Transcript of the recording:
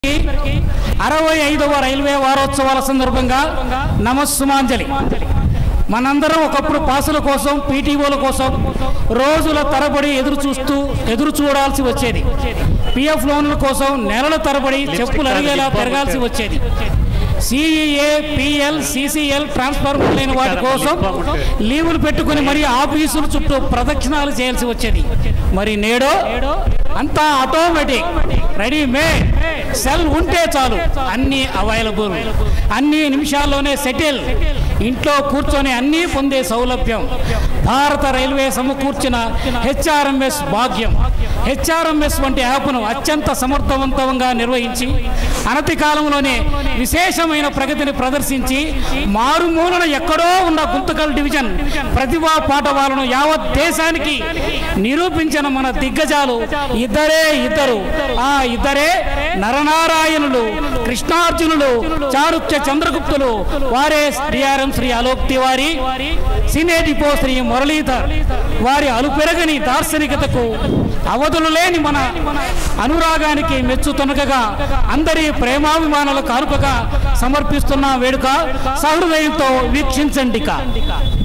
అరవై ఐదవ రైల్వే వారోత్సవాల సందర్భంగా నమస్సుమాంజలి మనందరం ఒకప్పుడు పాసుల కోసం పీటీఓల కోసం రోజుల తరబడి ఎదురు చూస్తూ ఎదురు చూడాల్సి వచ్చేది పిఎఫ్ లోన్ల కోసం నెలల తరబడి చెప్పులు అడిగేలా పెరగాల్సి వచ్చేది సిఈఏ పిఎల్ సిసిఎల్ ట్రాన్స్ఫర్ మొదలైన వాటి కోసం లీవులు పెట్టుకుని మరి ఆఫీసుల చుట్టూ ప్రదక్షిణాలు చేయాల్సి వచ్చేది మరి నేడో అంతా ఆటోమేటిక్ రెడీమేడ్ సెల్ ఉంటే చాలు అన్నీ అవైలబుల్ అన్ని నిమిషాల్లోనే సెటిల్ ఇంట్లో కూర్చొని అన్నీ పొందే సౌలభ్యం భారత రైల్వే సమకూర్చిన హెచ్ఆర్ఎంఎస్ భాగ్యం హెచ్ఆర్ఎంఎస్ వంటి యాప్ను అత్యంత సమర్థవంతంగా నిర్వహించి అనతి కాలంలోనే విశేషమైన ప్రగతిని ప్రదర్శించి మారుమూలన ఎక్కడో ఉన్న గుంతకల్ డివిజన్ ప్రతిభా పాఠవాలను యావత్ దేశానికి నిరూపించిన మన దిగ్గజాలు ఇద్దరే ఇద్దరు ఆ ఇద్దరే నరనారాయణులు కృష్ణార్జునులు చారుక్య చంద్రగుప్తులు వారే డిఆర్ఎం శ్రీ అలోక్ తివారి సినేటిపో శ్రీ మురళీధర్ వారి అలుపెరగని దార్శనికతకు అవధులు లేని మన అనురాగానికి మెచ్చుతునకగా అందరి ప్రేమాభిమానాలకు కానుకగా సమర్పిస్తున్న వేడుక సహృదయంతో వీక్షించండిక